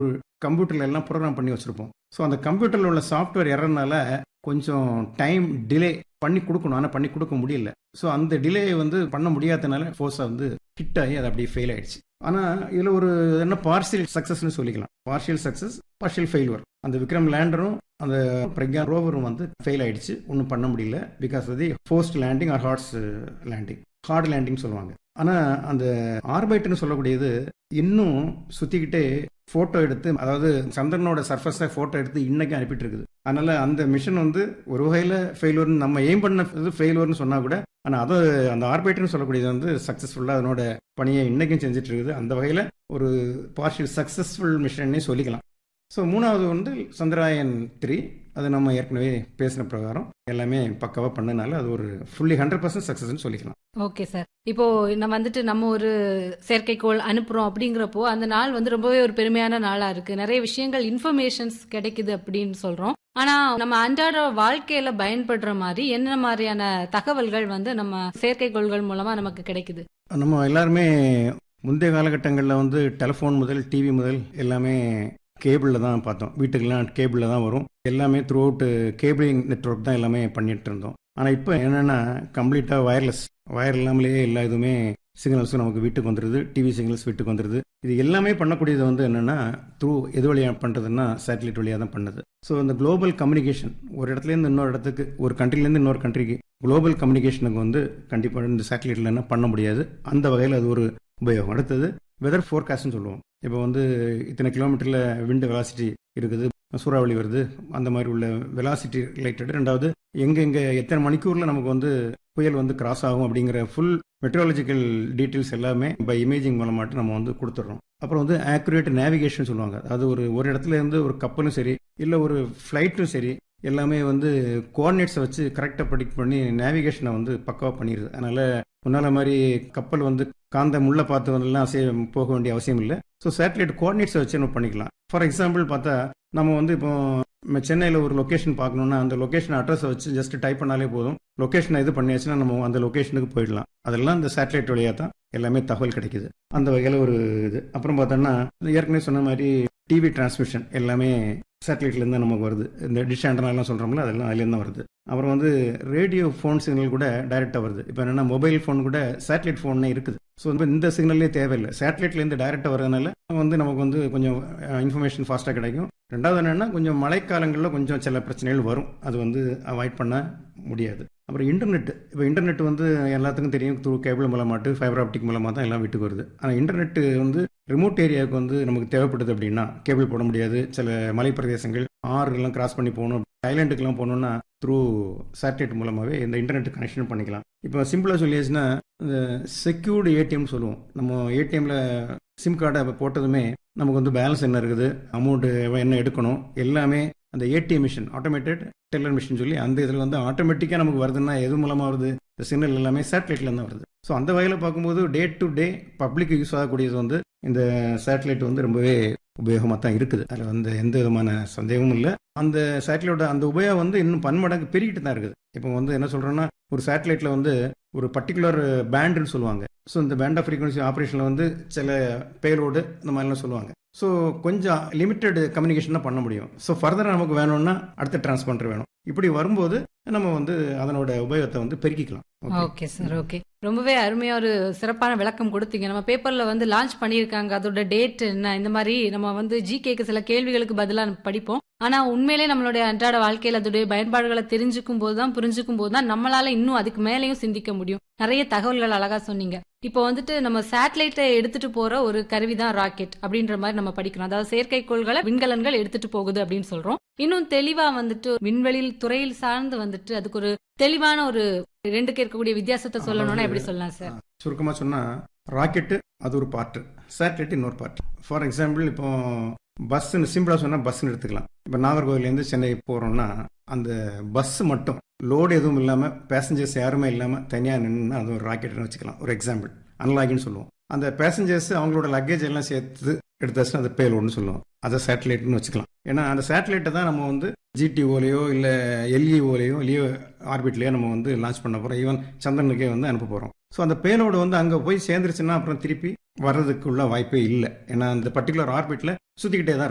ஒரு கம்ப்யூட்டர்ல எல்லாம் ப்ரோக்ராம் பண்ணி வச்சிருப்போம் ஸோ அந்த கம்ப்யூட்டரில் உள்ள சாஃப்ட்வேர் எரர்னால கொஞ்சம் டைம் டிலே பண்ணி கொடுக்கணும் ஆனால் பண்ணி கொடுக்க முடியல ஸோ அந்த டிலே வந்து பண்ண முடியாதனால ஃபோர்ஸாக வந்து ஹிட் ஆகி அது அப்படியே ஃபெயில் ஆயிடுச்சு ஆனால் இதில் ஒரு என்ன பார்சியல் சக்ஸஸ்னு சொல்லிக்கலாம் பார்ஷியல் சக்ஸஸ் பார்ஷியல் ஃபெயில்வர் அந்த விக்ரம் லேண்டரும் அந்த பிரக்யா ரோவரும் வந்து ஃபெயில் ஆயிடுச்சு ஒன்றும் பண்ண முடியல பிகாஸ் அது forced landing or hard landing hard landing சொல்லுவாங்க ஆனால் அந்த ஆர்பைட்னு சொல்லக்கூடியது இன்னும் சுற்றிக்கிட்டே ஃபோட்டோ எடுத்து அதாவது சந்திரனோட சர்ஃபஸை ஃபோட்டோ எடுத்து இன்னைக்கு அனுப்பிட்டு இருக்குது அதனால அந்த மிஷன் வந்து ஒரு வகையில் ஃபெயில்வர்னு நம்ம எய்ம் பண்ண இது ஃபெயில்வர்னு சொன்னால் கூட ஆனால் அது அந்த ஆர்பைட்னு சொல்லக்கூடியது வந்து சக்ஸஸ்ஃபுல்லாக அதனோட பணியை இன்னைக்கும் செஞ்சுட்டு இருக்குது அந்த வகையில் ஒரு பார்ஷியல் சக்ஸஸ்ஃபுல் மிஷன்னே சொல்லிக்கலாம் ஸோ மூணாவது வந்து சந்திராயன் த்ரீ அது நம்ம ஏற்கனவே பேசின பிரகாரம் எல்லாமே பக்காவாக பண்ணனால அது ஒரு ஃபுல்லி ஹண்ட்ரட் பர்சன்ட் சக்ஸஸ்ன்னு சொல்லிக்கலாம் ஓகே சார் இப்போ நம்ம வந்துட்டு நம்ம ஒரு செயற்கைக்கோள் அனுப்புறோம் அப்படிங்கிறப்போ அந்த நாள் வந்து ரொம்பவே ஒரு பெருமையான நாளா இருக்கு நிறைய விஷயங்கள் இன்ஃபர்மேஷன்ஸ் கிடைக்குது அப்படின்னு சொல்றோம் ஆனா நம்ம அன்றாட வாழ்க்கையில பயன்படுற மாதிரி என்ன மாதிரியான தகவல்கள் வந்து நம்ம செயற்கைக்கோள்கள் மூலமா நமக்கு கிடைக்குது நம்ம எல்லாருமே முந்தைய காலகட்டங்களில் வந்து டெலிஃபோன் முதல் டிவி முதல் எல்லாமே கேபிளில் தான் பார்த்தோம் வீட்டுக்கெல்லாம் கேபிளில் தான் வரும் எல்லாமே த்ரூ அவுட் கேபிளிங் நெட்ஒர்க் தான் எல்லாமே பண்ணிட்டு இருந்தோம் ஆனால் இப்போ என்னென்னா கம்ப்ளீட்டாக வயர்லெஸ் வயர் இல்லாமலேயே எல்லா இதுவுமே சிக்னல்ஸும் நமக்கு வீட்டுக்கு வந்துடுது டிவி சிக்னல்ஸ் வீட்டுக்கு வந்துடுது இது எல்லாமே பண்ணக்கூடியது வந்து என்னென்னா த்ரூ எது வழியாக பண்ணுறதுன்னா சேட்டலைட் வழியாக தான் பண்ணுது ஸோ இந்த குளோபல் கம்யூனிகேஷன் ஒரு இடத்துலேருந்து இன்னொரு இடத்துக்கு ஒரு கண்ட்ரிலேருந்து இன்னொரு கண்ட்ரிக்கு குளோபல் கம்யூனிகேஷனுக்கு வந்து கண்டிப்பாக இந்த சேட்டலைட்டில் என்ன பண்ண முடியாது அந்த வகையில் அது ஒரு உபயோகம் அடுத்தது வெதர் ஃபோர்காஸ்ட்னு சொல்லுவோம் இப்போ வந்து இத்தனை கிலோமீட்டரில் விண்டு வெலாசிட்டி இருக்குது சூறாவளி வருது அந்த மாதிரி உள்ள வெலாசிட்டி ரிலேட்டட் ரெண்டாவது எங்கெங்கே எத்தனை மணிக்கூரில் நமக்கு வந்து புயல் வந்து கிராஸ் ஆகும் அப்படிங்கிற ஃபுல் மெட்ரோலஜிக்கல் டீட்டெயில்ஸ் எல்லாமே பை இமேஜிங் மூலமாட்டு நம்ம வந்து கொடுத்துட்றோம் அப்புறம் வந்து ஆக்யூரேட் நேவிகேஷன் சொல்லுவாங்க அது ஒரு ஒரு இடத்துல இருந்து ஒரு கப்பலும் சரி இல்லை ஒரு ஃப்ளைட்டும் சரி எல்லாமே வந்து கோஆர்டினேட்ஸை வச்சு கரெக்டாக ப்ரெடிக்ட் பண்ணி நேவிகேஷனை வந்து பக்காவாக பண்ணிடுது அதனால் முன்னால் மாதிரி கப்பல் வந்து காந்த முள்ள பார்த்து எல்லாம் அசைய போக வேண்டிய அவசியம் இல்லை ஸோ சேட்டலைட் கோஆர்டினேட்ஸை வச்சு நம்ம பண்ணிக்கலாம் ஃபார் எக்ஸாம்பிள் பார்த்தா நம்ம வந்து இப்போ சென்னையில் ஒரு லொக்கேஷன் பார்க்கணுன்னா அந்த லொக்கேஷன் அட்ரஸை வச்சு ஜஸ்ட் டைப் பண்ணாலே போதும் லொக்கேஷனை இது பண்ணியாச்சுன்னா நம்ம அந்த லொக்கேஷனுக்கு போயிடலாம் அதெல்லாம் இந்த சேட்டலைட் வழியாக தான் எல்லாமே தகவல் கிடைக்குது அந்த வகையில் ஒரு இது அப்புறம் பார்த்தோன்னா ஏற்கனவே சொன்ன மாதிரி டிவி டிரான்ஸ்மிஷன் எல்லாமே சேட்டலைட்லேருந்து நமக்கு வருது இந்த டிஷ் ஆண்டனாலாம் சொல்கிறோம்ல அதெல்லாம் அதுலேருந்து தான் வருது அப்புறம் வந்து ரேடியோ ஃபோன் சிக்னல் கூட டைரெக்டாக வருது இப்போ என்னென்னா மொபைல் ஃபோன் கூட சேட்டலைட் ஃபோன்னே இருக்குது ஸோ இப்போ இந்த சிக்னல்லே தேவையில்லை சேட்டலைட்லேருந்து டைரெக்டாக வரதுனால வந்து நமக்கு வந்து கொஞ்சம் இன்ஃபர்மேஷன் ஃபாஸ்ட்டாக கிடைக்கும் ரெண்டாவது என்னென்னா கொஞ்சம் மழைக்காலங்களில் கொஞ்சம் சில பிரச்சனைகள் வரும் அது வந்து அவாய்ட் பண்ண முடியாது அப்புறம் இன்டர்நெட் இப்போ இன்டர்நெட் வந்து எல்லாத்துக்கும் தெரியும் த்ரூ கேபிள் மூலமாட்டு ஃபைபர் ஆப்டிக் மூலமாக தான் எல்லாம் வீட்டுக்கு வருது ஆனால் இன்டர்நெட் வந்து ரிமோட் ஏரியாவுக்கு வந்து நமக்கு தேவைப்படுது அப்படின்னா கேபிள் போட முடியாது சில மலை பிரதேசங்கள் ஆறுலாம் கிராஸ் பண்ணி போகணும் ஐலாண்டுக்கெல்லாம் போகணுன்னா த்ரூ சேட்டலைட் மூலமாகவே இந்த இன்டர்நெட் கனெக்ஷன் பண்ணிக்கலாம் இப்போ சிம்பிளாக சொல்லியாச்சுன்னா இந்த செக்யூர்டு ஏடிஎம் சொல்லுவோம் நம்ம ஏடிஎம்மில் சிம் கார்டை போட்டதுமே நமக்கு வந்து பேலன்ஸ் என்ன இருக்குது அமௌண்ட்டு என்ன எடுக்கணும் எல்லாமே அந்த ATM machine automated teller machine சொல்லி அந்த இதில் வந்து ஆட்டோமேட்டிக்காக நமக்கு வருதுன்னா எது மூலமாக வருது இந்த சிக்னல் எல்லாமே சேட்டலைட்ல தான் வருது ஸோ அந்த வகையில் பார்க்கும்போது day to day public use ஆகக்கூடியது வந்து இந்த சேட்டலைட் வந்து ரொம்பவே உபயோகமாக தான் இருக்குது அதில் வந்து எந்த விதமான சந்தேகமும் இல்லை அந்த சேட்டலைட்டோட அந்த உபயோகம் வந்து இன்னும் பன்மடங்கு பெருகிட்டு தான் இருக்குது இப்போ வந்து என்ன சொல்கிறோன்னா ஒரு சேட்டலைட்டில் வந்து ஒரு பர்டிகுலர் பேண்டுன்னு சொல்லுவாங்க ஸோ இந்த பேண்ட் ஆஃப் ஃப்ரீக்வன்சி ஆப்ரேஷனில் வந்து சில பேலோடு இந்த மாதிரிலாம் சொல்லுவாங்க ஸோ கொஞ்சம் லிமிட்டெட் கம்யூனிகேஷன் தான் பண்ண முடியும் ஸோ ஃபர்தராக நமக்கு வேணும்னா அடுத்த டிரான்ஸ்பாண்டர் வேணும் இப்படி வரும்போது நம்ம வந்து அதனோட உபயோகத்தை வந்து பெருக்கிக்கலாம் ஓகே சார் ஓகே ரொம்பவே அருமையா ஒரு சிறப்பான விளக்கம் கொடுத்தீங்க நம்ம பேப்பர்ல வந்து லான்ச் பண்ணியிருக்காங்க அதோட டேட் என்ன இந்த மாதிரி நம்ம வந்து ஜிகேக்கு சில கேள்விகளுக்கு பதிலாக படிப்போம் ஆனா உண்மையிலே நம்மளுடைய அன்றாட வாழ்க்கையில அதோடைய பயன்பாடுகளை தெரிஞ்சுக்கும் போதுதான் புரிஞ்சுக்கும் போதுதான் நம்மளால இன்னும் அதுக்கு மேலேயும் சிந்திக்க முடியும் நிறைய தகவல்கள் அழகா சொன்னீங்க இப்போ வந்துட்டு நம்ம சேட்டலைட்டை எடுத்துட்டு போற ஒரு கருவி தான் ராக்கெட் அப்படின்ற மாதிரி நம்ம படிக்கிறோம் அதாவது செயற்கைக்கோள்களை விண்கலன்கள் எடுத்துட்டு போகுது அப்படின்னு சொல்றோம் இன்னும் தெளிவா வந்துட்டு விண்வெளியில் துறையில் சார்ந்து வந்துட்டு அதுக்கு ஒரு தெளிவான ஒரு ரெண்டுக்கு இருக்கக்கூடிய வித்தியாசத்தை சொல்லணும்னா எப்படி சொல்லலாம் சார் சுருக்கமாக சொன்னால் ராக்கெட்டு அது ஒரு பார்ட்டு சேட்டலைட் இன்னொரு பார்ட் ஃபார் எக்ஸாம்பிள் இப்போ பஸ்ஸுன்னு சிம்பிளாக சொன்னால் பஸ்ஸுன்னு எடுத்துக்கலாம் இப்போ நாகர்கோவிலேருந்து சென்னை போகிறோம்னா அந்த பஸ் மட்டும் லோடு எதுவும் இல்லாமல் பேசஞ்சர்ஸ் யாருமே இல்லாமல் தனியாக நின்று அது ஒரு ராக்கெட்னு வச்சுக்கலாம் ஒரு எக்ஸாம்பிள் அன்லாகின்னு சொல்லுவோம் அந்த பேசஞ்சர்ஸ் அவங்களோட லக்கேஜ் எல்லாம் சேர்த்து எடுத்தாச்சுன்னா அது பேலோடுன்னு சொல்லுவோம் அதை சேட்டலைட்னு வச்சுக்கலாம் ஏன்னா அந்த சேட்டலைட்டை தான் நம்ம வந்து ஜிடிஓலையோ இல்லை எல்இஓலையோ லியோ ஆர்பிட்லேயோ நம்ம வந்து லான்ச் பண்ண போகிறோம் ஈவன் சந்திரனுக்கே வந்து அனுப்ப போகிறோம் ஸோ அந்த பேலோடு வந்து அங்கே போய் சேர்ந்துருச்சுன்னா அப்புறம் திருப்பி வர்றதுக்குள்ள வாய்ப்பே இல்லை ஏன்னா அந்த பர்டிகுலர் ஆர்பிட்டில் சுற்றிக்கிட்டே தான்